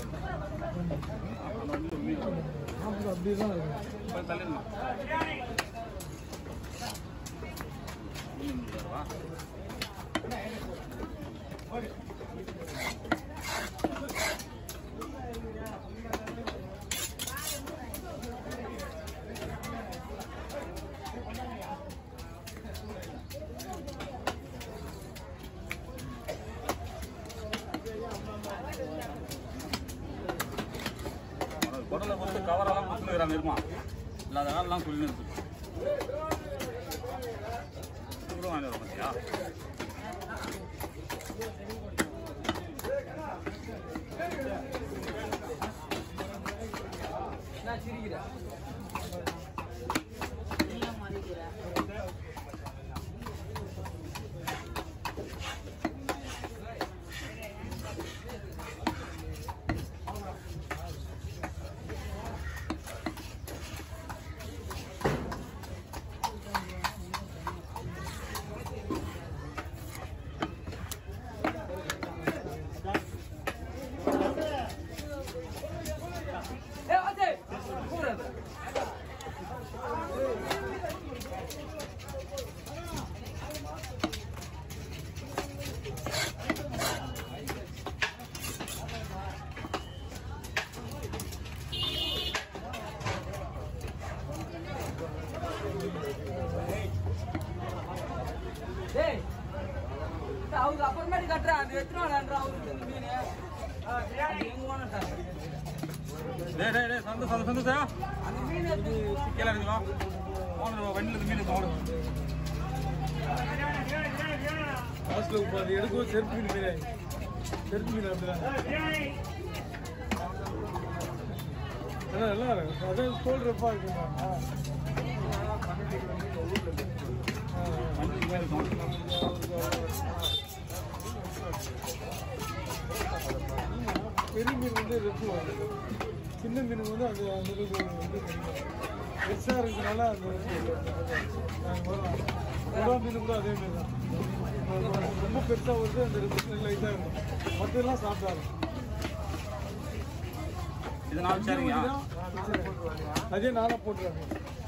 ஆமாம் அப்படி தான் இருக்கும் கொஞ்சம் தள்ளிடணும் மீன் முந்நூறுவா குடலை கொடுத்து கவரெல்லாம் கொடுத்துருக்குறாங்க இருமா இல்லாத வேலைலாம் சொல்லி இருக்கு கூட வாங்கி வர பார்த்தியா டேய் அவங்க அப்புறமேட்டு கட்டுறா அந்த எத்தனை அவருக்கு இந்த மீன் அது எங்க போனட்டா டேய் டேய் டேய் சந்து சந்து சந்து சார் அந்த மீன் எடுத்து கீழே இருக்குவா போன வண்டியில் இருந்து மீன் போகணும் லாஸ்ட்டில் இப்போ அது எடுக்கும் செருப்பு மீன் மீன் செருப்பு மீன் அப்படிதான் அதான் நல்லா இருக்கும் அதான் தோல் ரப்பா இருக்குமா ஆ. ஆ, ஆ. வண்டி மேலே இருக்கும் பெரிய மீன் வந்து ரெப்பு வரும் சின்ன மீன் வந்து அது அந்த அளவுக்கு வந்து பெருசாக இருக்கிறதுனால அந்த நாங்கள் வரோம் உடா மீன் கூட அதே மாதிரி தான் ரொம்ப பெருசாக வருது அந்த ரெப்பு லைட்டாக இருக்கும் மற்றெல்லாம் சாப்பிடாது இது நாலு சரிங்க அதே நாளாக போட்டுருவாங்க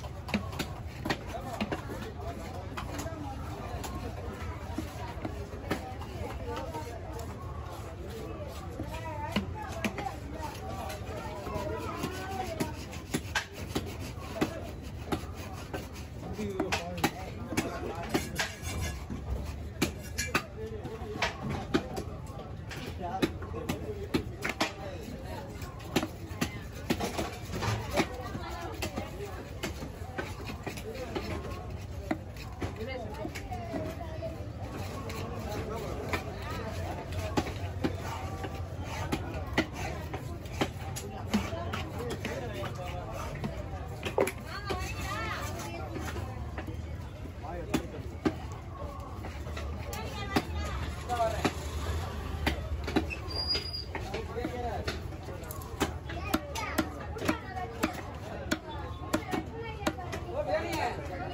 ஓ வேணியே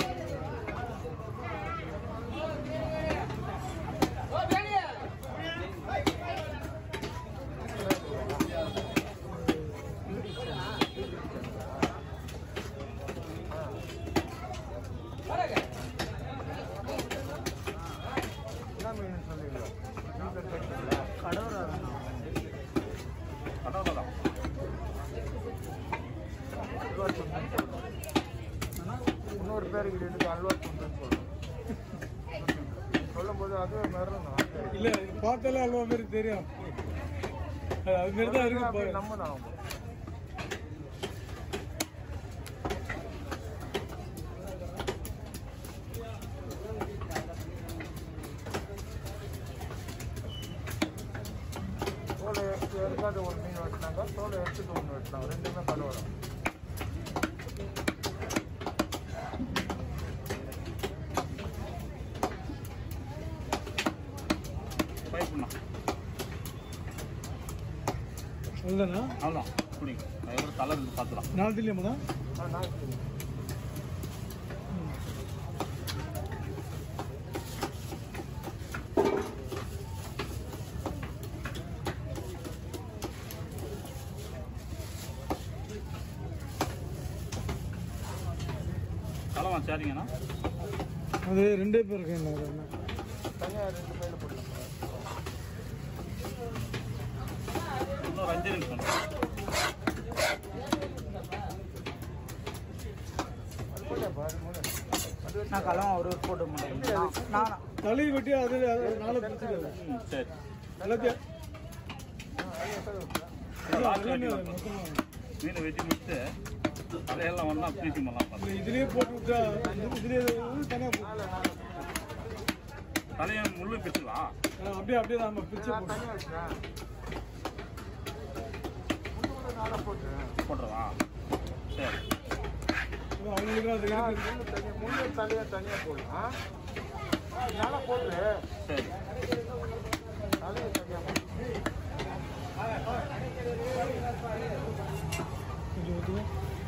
ஓ வேணியே வரங்க கடவுளை தான் இன்னொரு பேருக்கு எடுத்து அல்வா துண்டுன்னு சொல்லுவோம் சொல்லும் போது அதுவே மறந்துடும் இல்லை பார்த்தாலே அல்வா மாதிரி தெரியும் அது அது மாதிரி தான் இருக்கு பாரு. நம்ம தான் தோலை எடுத்து எடுக்காத ஒரு மீன் வெட்டினாங்க தோலை எடுத்துட்டு ஒன்று வெட்டினாங்க ரெண்டுமே பரவாயில்ல பைப்புண்ணா அதுதானா அவ்வளோதான் பிடிங்க எவ்வளோ கலர் இருக்கு பார்த்துலாம் நாலு தெரியுமா தான் ஆ நான் எவ்வளோ சரிங்கண்ணா அது ரெண்டே பேருக்கு என்ன அது என்ன தனியாக ரெண்டு கையில் போடலாம் இன்னொரு அஞ்சு நிமிஷம் போடப்பா அது மூணு அது நான் கிளம்ப ஒரு போட்டு மாட்டேன் நானா தலை வெட்டி அது அது நாளை பிடிச்சிக்காது ம் சரி எல்லாத்தையும் லாஸ்ட் எல்லாமே வெட்டி மொத்தமா மீனை வெட்டி முடிச்சு அதையெல்லாம் ஒன்றா பீட்டி பண்ணலாம் இந்த இதுலயே போட்டு விட்டா இந்த இதுலயே வந்து தனியா போட்டு தலையை முள்ளு பிடிச்சிக்கலாம் ஆ, அப்படியே அப்படியே நம்ம பிரிச்சு போட்டு தனியாக வச்சுக்கிறேன் முன்னூறு நாளாக போட்டு போட்டுருவா சரி அவங்களுக்கு அது இருக்கு. முள்ளு தனியாக முள்ளு தலையாக தனியாக போடலாம் நாளாக போட்டு சரி தலையை தனியாக போட்டு கொஞ்சம் ஊத்துங்க.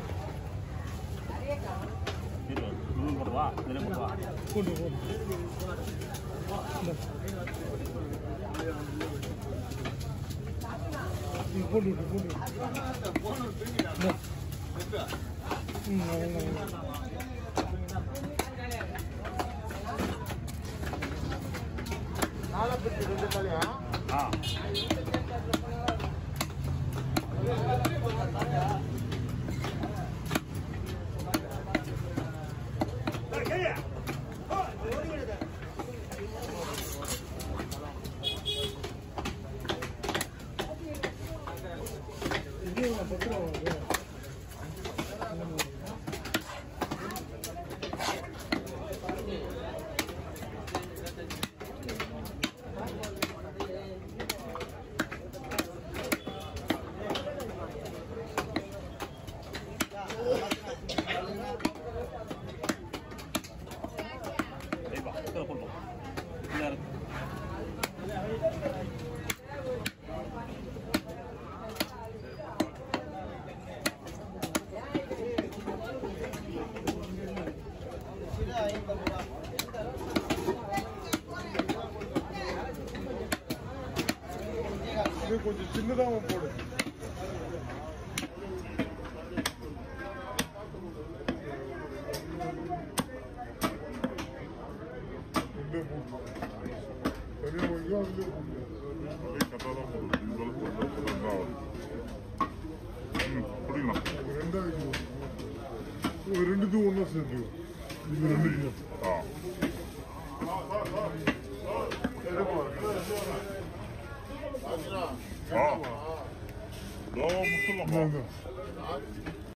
இரு முள்ளு போடுவா இதில் போடுவா போட்டு போட்டு இந்தா. ம், போட்டு விட்டு போட்டு விட்டு. இந்தா. ம், அவ்வளவுதான், அவ்வளவுதான். நாளாக பிடிச்சி ரெண்டு தலையா ஆ இது எவ்வளவு? பத்து ரூபா வருது. சரிப்பா இதில் போட்டோம் இல்லை இருக்கு இது கொஞ்சம் சின்னதாக போடு ரெண்டுத்தையும் ஒன்றா சேர்த்து இது ரெண்டுத்தையும் ஆ ஆ இதோ முத்தலாமா